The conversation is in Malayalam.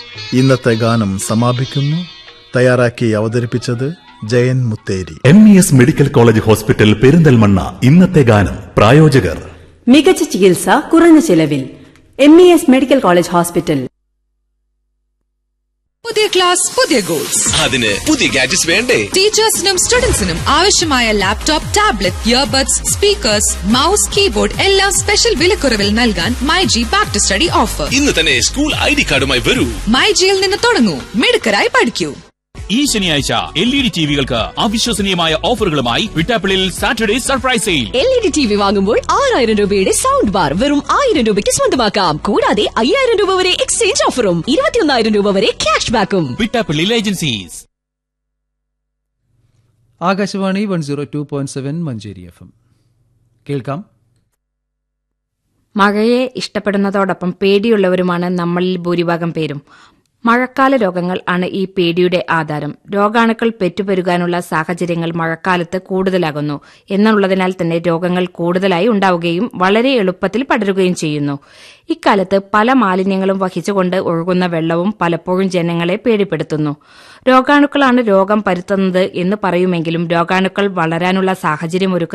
ഇന്നത്തെ ഗാനം സമാപിക്കുന്നു തയ്യാറാക്കി അവതരിപ്പിച്ചത് Jayan Mutheri M E S medical college hospital Perinthalmanna ഇന്നത്തെ ഗാനം പ്രായോജകർ മികച്ച ചികിത്സ കുറഞ്ഞ ചിലവിൽ M E S medical college hospital പുതിയ ക്ലാസ് പുതിയ ഗോൾസ് അതിന് പുതിയ ഗാഡ്ജറ്റ്സ് വേണ്ടേ ടീച്ചേഴ്സിനും സ്റ്റുഡൻസിനും ആവശ്യമായ laptop tablet earbuds speakers mouse keyboard എല്ലാം സ്പെഷ്യൽ വിലക്കുറവിൽ നൽകാൻ myG back to study offer ഇന്ന് തന്നെ സ്കൂൾ ഐ ഡി കാർഡുമായി വരൂ മൈജിയിൽ നിന്ന് തുടങ്ങൂ മിടുക്കരായി പഠിക്കൂ ഈ ശനിയാഴ്ച എൽ ഇ ഡി ടിവികൾക്ക് അവിശ്വസനീയമായ ഓഫറുകളുമായി വിട്ടാപ്പിളിൽ Saturday surprise sale L E D T V വാങ്ങുമ്പോൾ ആറായിരം രൂപയുടെ സൗണ്ട് ബാർ വെറും ആയിരം രൂപയ്ക്ക് സ്വന്തമാക്കാം കൂടാതെ അയ്യായിരം രൂപ വരെ എക്സ്ചേഞ്ച് ഓഫറും ഇരുപത്തിയൊന്നായിരം രൂപ വരെ ക്യാഷ് ബാക്കും വിട്ടാപ്പിള്ളിൽ agencies Akashvani one zero two point seven Manjeri F M കേൾക്കാം മഴയെ ഇഷ്ടപ്പെടുന്നതോടൊപ്പം പേടിയുള്ളവരുമാണ് നമ്മളിൽ ഭൂരിഭാഗം പേരും മഴക്കാല രോഗങ്ങൾ ആണ് ഈ പേടിയുടെ ആധാരം രോഗാണുക്കൾ പെറ്റുപെരുകാനുള്ള സാഹചര്യങ്ങൾ മഴക്കാലത്ത് കൂടുതലാകുന്നു എന്നുള്ളതിനാൽ തന്നെ രോഗങ്ങൾ കൂടുതലായി ഉണ്ടാവുകയും വളരെ എളുപ്പത്തിൽ പടരുകയും ചെയ്യുന്നു ഇക്കാലത്ത് പല മാലിന്യങ്ങളും വഹിച്ചുകൊണ്ട് ഒഴുകുന്ന വെള്ളവും പലപ്പോഴും ജനങ്ങളെ പേടിപ്പെടുത്തുന്നു രോഗാണുക്കളാണ് രോഗം പരത്തുന്നത് എന്ന് പറയുമെങ്കിലും രോഗാണുക്കൾ വളരാനുള്ള സാഹചര്യം